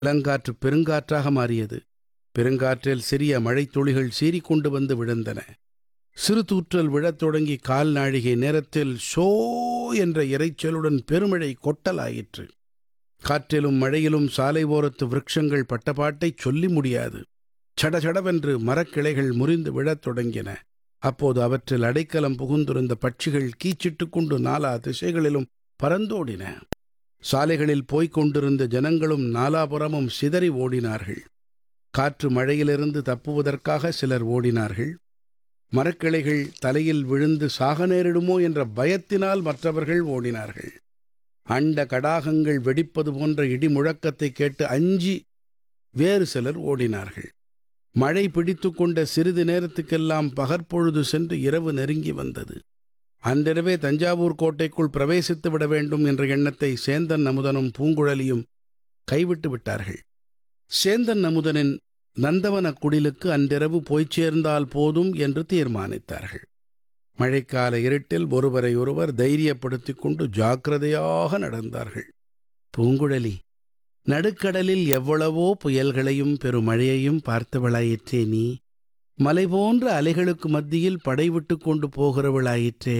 இளங்காற்று பெருங்காற்றாக மாறியது பெருங்காற்றில் சிறிய மழைத்துளிகள் சீறிக்கொண்டு வந்து விழுந்தன சிறு தூற்றல் விழத் தொடங்கி கால் நாழிகை நேரத்தில் ஷோ என்ற இரைச்சலுடன் பெருமழை கொட்டலாயிற்று காற்றிலும் மழையிலும் சாலை ஓரத்து விருட்சங்கள் பட்டபாட்டைச் சொல்லி முடியாது சடசடவென்று மரக்கிளைகள் முறிந்து விழத் தொடங்கின அப்போது அவற்றில் அடைக்கலம் புகுந்திருந்த பட்சிகள் கீச்சிட்டுக் கொண்டு நாலா திசைகளிலும் பறந்தோடின சாலைகளில் போய்க் கொண்டிருந்த ஜனங்களும் நாலாபுறமும் சிதறி ஓடினார்கள் காற்று மழையிலிருந்து தப்புவதற்காக சிலர் ஓடினார்கள் மரக்கிளைகள் தலையில் விழுந்து சாக நேரிடுமோ என்ற பயத்தினால் மற்றவர்கள் ஓடினார்கள் அண்ட கடாகங்கள் வெடிப்பது போன்ற இடி முழக்கத்தை கேட்டு அஞ்சி வேறு சிலர் ஓடினார்கள் மழை பிடித்து கொண்ட சிறிது நேரத்துக்கெல்லாம் பகற்பொழுது சென்று இரவு நெருங்கி வந்தது அன்றிரவே தஞ்சாவூர் கோட்டைக்குள் பிரவேசித்து விட வேண்டும் என்ற எண்ணத்தை சேந்தன் அமுதனும் பூங்குழலியும் கைவிட்டு விட்டார்கள் சேந்தன் அமுதனின் நந்தவன குடிலுக்கு அன்றிரவு போய்ச் சேர்ந்தால் போதும் என்று தீர்மானித்தார்கள் மழைக்கால இருட்டில் ஒருவரை ஒருவர் தைரியப்படுத்திக் கொண்டு ஜாக்கிரதையாக நடந்தார்கள் பூங்குழலி நடுக்கடலில் எவ்வளவோ புயல்களையும் பெருமழையையும் பார்த்தவளாயிற்றே நீ மலை போன்ற அலைகளுக்கு மத்தியில் படைவிட்டு கொண்டு போகிறவளாயிற்றே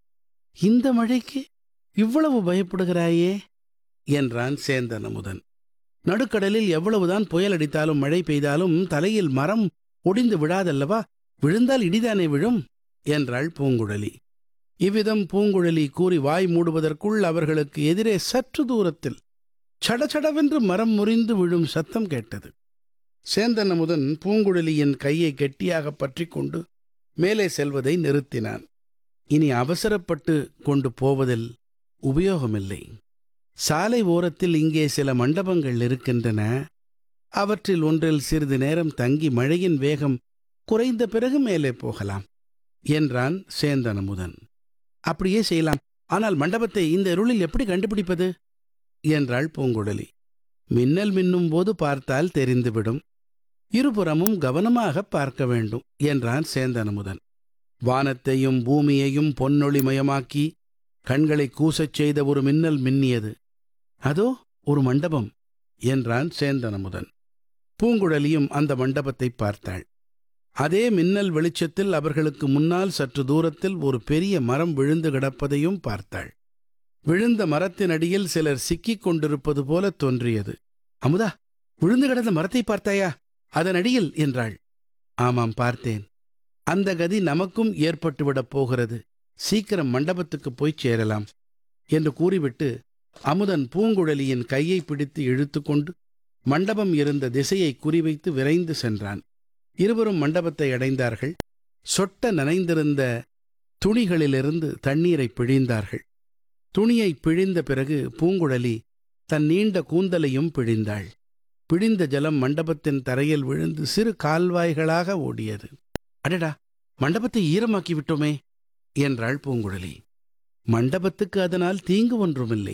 இந்த மழைக்கு இவ்வளவு பயப்படுகிறாயே என்றான் சேந்தன் அமுதன் நடுக்கடலில் எவ்வளவுதான் புயல் அடித்தாலும் மழை பெய்தாலும் தலையில் மரம் ஒடிந்து விழாதல்லவா விழுந்தால் இடிதானே விழும் என்றாள் பூங்குழலி இவ்விதம் பூங்குழலி கூறி வாய் மூடுவதற்குள் அவர்களுக்கு எதிரே சற்று தூரத்தில் சடசடவென்று மரம் முறிந்து விழும் சத்தம் கேட்டது சேந்தன் அமுதன் பூங்குழலியின் கையை கெட்டியாக பற்றி கொண்டு மேலே செல்வதை நிறுத்தினான் இனி அவசரப்பட்டு கொண்டு போவதில் உபயோகமில்லை சாலை ஓரத்தில் இங்கே சில மண்டபங்கள் இருக்கின்றன அவற்றில் ஒன்றில் சிறிது நேரம் தங்கி மழையின் வேகம் குறைந்த பிறகு மேலே போகலாம் என்றான் சேந்தன் அமுதன் அப்படியே செய்யலாம் ஆனால் மண்டபத்தை இந்த இருளில் எப்படி கண்டுபிடிப்பது என்றாள் பூங்குழலி மின்னல் மின்னும் போது பார்த்தால் தெரிந்துவிடும் இருபுறமும் கவனமாக பார்க்க வேண்டும் என்றான் சேந்தனமுதன் வானத்தையும் பூமியையும் பொன்னொளிமயமாக்கி கண்களை கூசச் செய்த ஒரு மின்னல் மின்னியது அதோ ஒரு மண்டபம் என்றான் சேந்தனமுதன் பூங்குழலியும் அந்த மண்டபத்தை பார்த்தாள் அதே மின்னல் வெளிச்சத்தில் அவர்களுக்கு முன்னால் சற்று தூரத்தில் ஒரு பெரிய மரம் விழுந்து கிடப்பதையும் பார்த்தாள் விழுந்த மரத்தின் அடியில் சிலர் சிக்கிக் கொண்டிருப்பது போல தோன்றியது அமுதா விழுந்து கிடந்த மரத்தை பார்த்தாயா அதன் அடியில் என்றாள் ஆமாம் பார்த்தேன் அந்த கதி நமக்கும் ஏற்பட்டுவிடப் போகிறது சீக்கிரம் மண்டபத்துக்கு போய்ச் சேரலாம் என்று கூறிவிட்டு அமுதன் பூங்குழலியின் கையை பிடித்து இழுத்துக்கொண்டு மண்டபம் இருந்த திசையை குறிவைத்து விரைந்து சென்றான் இருவரும் மண்டபத்தை அடைந்தார்கள் சொட்ட நனைந்திருந்த துணிகளிலிருந்து தண்ணீரை பிழிந்தார்கள் துணியை பிழிந்த பிறகு பூங்குழலி தன் நீண்ட கூந்தலையும் பிழிந்தாள் பிழிந்த ஜலம் மண்டபத்தின் தரையில் விழுந்து சிறு கால்வாய்களாக ஓடியது அடடா மண்டபத்தை ஈரமாக்கி விட்டோமே என்றாள் பூங்குழலி மண்டபத்துக்கு அதனால் தீங்கு ஒன்றுமில்லை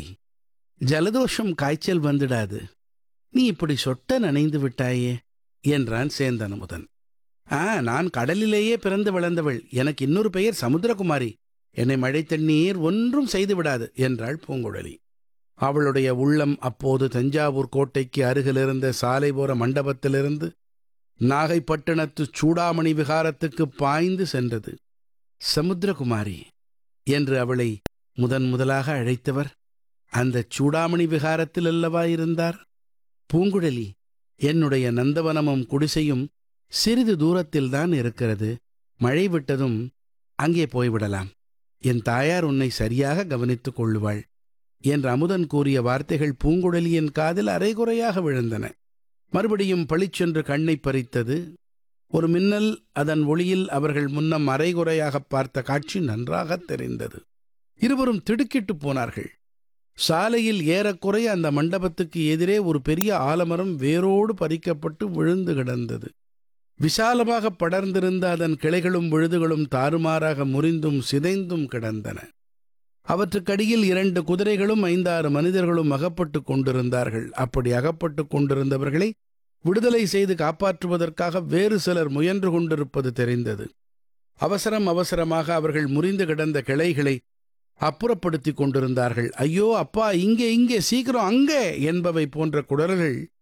ஜலதோஷம் காய்ச்சல் வந்துடாது நீ இப்படி சொட்ட நனைந்து விட்டாயே என்றான் சேந்தனமுதன் ஆ நான் கடலிலேயே பிறந்து வளர்ந்தவள் எனக்கு இன்னொரு பெயர் சமுத்திரகுமாரி என்னை மழை தண்ணீர் ஒன்றும் செய்து விடாது என்றாள் பூங்குழலி அவளுடைய உள்ளம் அப்போது தஞ்சாவூர் கோட்டைக்கு அருகிலிருந்த சாலைபோர மண்டபத்திலிருந்து நாகைப்பட்டினத்து சூடாமணி விகாரத்துக்கு பாய்ந்து சென்றது சமுத்திரகுமாரி என்று அவளை முதன் முதலாக அழைத்தவர் அந்த சூடாமணி விகாரத்தில் அல்லவா இருந்தார் பூங்குழலி என்னுடைய நந்தவனமும் குடிசையும் சிறிது தூரத்தில்தான் இருக்கிறது மழை விட்டதும் அங்கே போய்விடலாம் என் தாயார் உன்னை சரியாக கவனித்துக் கொள்ளுவாள் என்று அமுதன் கூறிய வார்த்தைகள் பூங்குழலியின் காதில் அரைகுறையாக விழுந்தன மறுபடியும் பளிச்சென்று கண்ணை பறித்தது ஒரு மின்னல் அதன் ஒளியில் அவர்கள் முன்னம் அரைகுறையாக பார்த்த காட்சி நன்றாகத் தெரிந்தது இருவரும் திடுக்கிட்டு போனார்கள் சாலையில் ஏறக்குறைய அந்த மண்டபத்துக்கு எதிரே ஒரு பெரிய ஆலமரம் வேரோடு பறிக்கப்பட்டு விழுந்து கிடந்தது விசாலமாக படர்ந்திருந்த அதன் கிளைகளும் விழுதுகளும் தாறுமாறாக முறிந்தும் சிதைந்தும் கிடந்தன அவற்றுக்கடியில் இரண்டு குதிரைகளும் ஐந்தாறு மனிதர்களும் அகப்பட்டு கொண்டிருந்தார்கள் அப்படி அகப்பட்டு கொண்டிருந்தவர்களை விடுதலை செய்து காப்பாற்றுவதற்காக வேறு சிலர் முயன்று கொண்டிருப்பது தெரிந்தது அவசரம் அவசரமாக அவர்கள் முறிந்து கிடந்த கிளைகளை அப்புறப்படுத்தி கொண்டிருந்தார்கள் ஐயோ அப்பா இங்கே இங்கே சீக்கிரம் அங்கே என்பவை போன்ற குடல்கள்